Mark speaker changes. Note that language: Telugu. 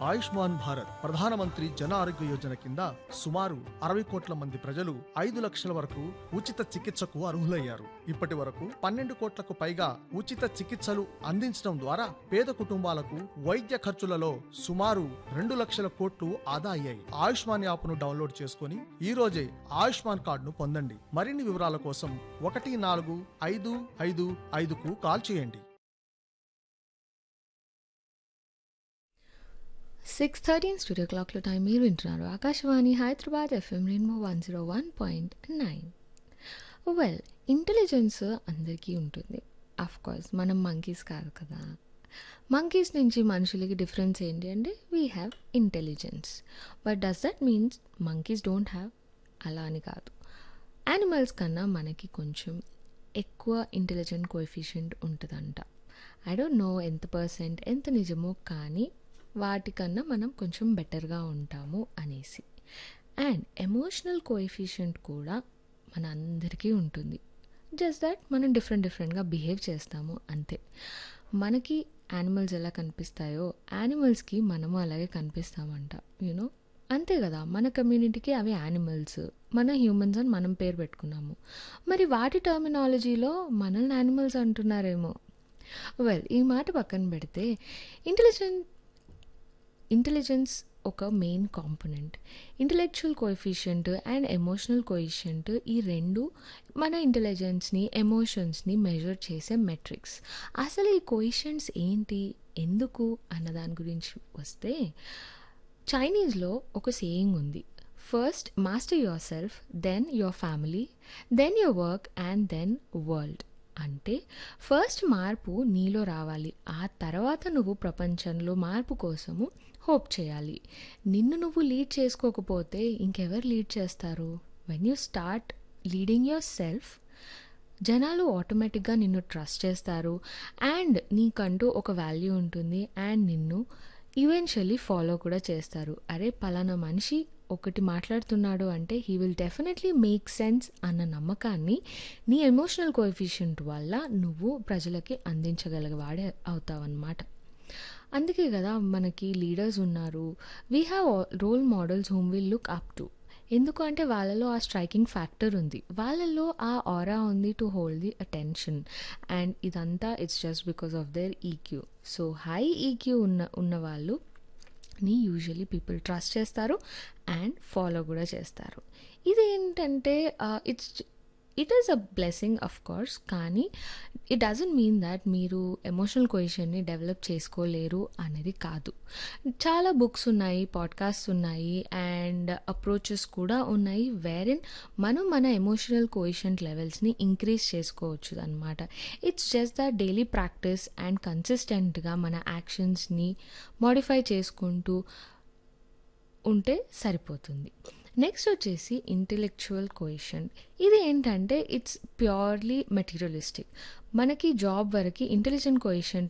Speaker 1: ఆయుష్మాన్ భారత్ ప్రధానమంత్రి జన ఆరోగ్య యోజన కింద సుమారు అరవై కోట్ల మంది ప్రజలు ఐదు లక్షల వరకు ఉచిత చికిత్సకు అర్హులయ్యారు ఇప్పటి వరకు పన్నెండు కోట్లకు పైగా ఉచిత చికిత్సలు అందించడం ద్వారా పేద కుటుంబాలకు వైద్య ఖర్చులలో సుమారు రెండు లక్షల కోట్లు ఆదా అయ్యాయి ఆయుష్మాన్ యాప్ను డౌన్లోడ్ చేసుకుని ఈ రోజే ఆయుష్మాన్ కార్డును పొందండి మరిన్ని వివరాల కోసం ఒకటి నాలుగు ఐదు ఐదు ఐదుకు కాల్ చేయండి
Speaker 2: సిక్స్ థర్టీన్ స్టూడియో క్లాక్లో టైం మీరు వింటున్నారు Akashvani Hyderabad FM rainbow one zero one point nine well intelligence అందరికీ ఉంటుంది అఫ్ కోర్స్ మనం మంకీస్ కాదు కదా మంకీస్ నుంచి మనుషులకి డిఫరెన్స్ ఏంటి అంటే we have intelligence but does that means monkeys don't have అలా అని కాదు యానిమల్స్ కన్నా మనకి కొంచెం ఎక్కువ ఇంటెలిజెంట్ కోఎఫిషియంట్ ఉంటుందంట ఐ డోంట్ నో ఎంత పర్సెంట్ ఎంత నిజమో కానీ వాటికన్నా మనం కొంచెం బెటర్గా ఉంటాము అనేసి అండ్ ఎమోషనల్ కోఎఫిషియంట్ కూడా మన అందరికీ ఉంటుంది జస్ట్ దట్ మనం డిఫరెంట్ డిఫరెంట్గా బిహేవ్ చేస్తాము అంతే మనకి యానిమల్స్ ఎలా కనిపిస్తాయో యానిమల్స్కి మనము అలాగే కనిపిస్తామంట యూనో అంతే కదా మన కమ్యూనిటీకి అవి యానిమల్స్ మన హ్యూమన్స్ అని మనం పేరు పెట్టుకున్నాము మరి వాటి టర్మినాలజీలో మనల్ని యానిమల్స్ అంటున్నారేమో వెల్ ఈ మాట పక్కన పెడితే ఇంటెలిజెంట్ ఇంటెలిజెన్స్ ఒక main component intellectual coefficient and emotional coefficient ఈ రెండు మన ఇంటెలిజెన్స్ని ఎమోషన్స్ని మెజర్ చేసే మెట్రిక్స్ అసలు ఈ కోయిషియంట్స్ ఏంటి ఎందుకు అన్న దాని గురించి వస్తే చైనీస్లో ఒక సేయింగ్ ఉంది first master yourself then your family then your work and then world అంటే ఫస్ట్ మార్పు నీలో రావాలి ఆ తర్వాత నువ్వు ప్రపంచంలో మార్పు కోసము హోప్ చేయాలి నిన్ను నువ్వు లీడ్ చేసుకోకపోతే ఇంకెవరు లీడ్ చేస్తారు when you start leading yourself జనాలు ఆటోమేటిక్గా నిన్ను ట్రస్ట్ చేస్తారు అండ్ నీకంటూ ఒక వాల్యూ ఉంటుంది అండ్ నిన్ను ఈవెన్చువల్లీ ఫాలో కూడా చేస్తారు అరే పలానా మనిషి ఒకటి మాట్లాడుతున్నాడు అంటే he will definitely make sense అన్న నమ్మకాన్ని నీ ఎమోషనల్ కోఎఫిషియంట్ వల్ల నువ్వు ప్రజలకి అందించగలిగేవాడే అవుతావన్నమాట అందుకే కదా మనకి లీడర్స్ ఉన్నారు we have role models whom will look up to ఎందుకు అంటే వాళ్ళలో ఆ స్ట్రైకింగ్ ఫ్యాక్టర్ ఉంది వాళ్ళలో ఆ ఆరా ఉంది to hold the attention and ఇదంతా it's just because of their EQ so high EQ ఉన్న ఉన్న వాళ్ళు ని యూజువలీ పీపుల్ ట్రస్ట్ చేస్తారు అండ్ ఫాలో కూడా చేస్తారు ఇది ఏంటంటే it's it is a blessing of course కానీ ఇట్ డజంట్ మీన్ దాట్ మీరు ఎమోషనల్ కొయిషన్ని డెవలప్ చేసుకోలేరు అనేది కాదు చాలా బుక్స్ ఉన్నాయి పాడ్కాస్ట్ ఉన్నాయి అండ్ అప్రోచెస్ కూడా ఉన్నాయి వేరెన్ మనం మన ఎమోషనల్ కోయిషెంట్ లెవెల్స్ని ఇంక్రీజ్ చేసుకోవచ్చు అనమాట it's just the daily practice and కన్సిస్టెంట్గా మన యాక్షన్స్ని మాడిఫై చేసుకుంటూ ఉంటే సరిపోతుంది నెక్స్ట్ వచ్చేసి ఇంటెలెక్చువల్ కోయిషన్ ఇది ఏంటంటే ఇట్స్ ప్యూర్లీ మెటీరియలిస్టిక్ మనకి జాబ్ వరకు ఇంటెలిజెంట్ కోయిషెంట్